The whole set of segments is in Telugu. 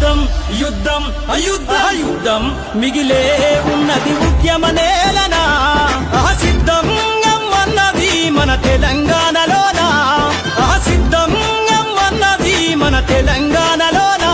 యుద్ధం యుద్ధం అయుద్ధ యుద్ధం మిగిలే ఉన్నది ఉద్యమ నేలనా ఆ సిద్ధం అన్నది మన తెలంగాణలోనా ఆ సిద్ధం అన్నది మన తెలంగాణలోనా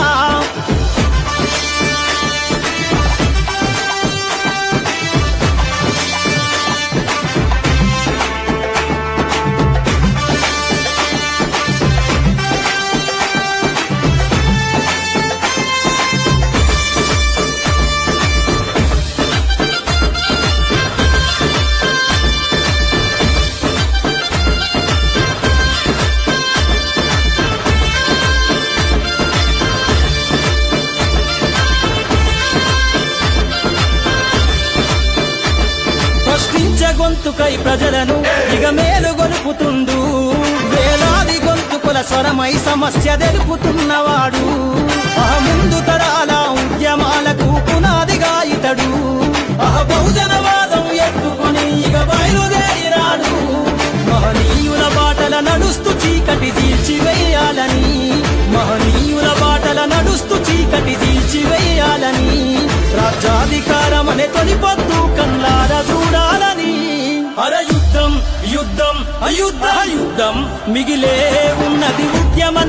ప్రశ్నించ గొంతుకై ప్రజలను ఇక మేలు గొలుపుతుండు వేలాది గొంతుకుల స్వరమై సమస్య తెలుపుతున్నవాడు ఆ ముందు తరాల ఉద్యమాలకు పునాదిగా ఇతడు ఆ బహుజనవాదం ఎత్తుకొని ఇక బయలుదేరిరాడు మహనీయుల బాటల నడుస్తూ చీకటి తీర్చివేయాలని మహనీయుల బాటల నడుస్తూ చీకటి తీర్చివేయాలని రాజ్యాధికారం అనే తొలి పొద్దు కల్లార చూడాలని అర యుద్ధం యుద్ధం అయుద్ధ యుద్ధం మిగిలే ఉన్నది ఉద్యమ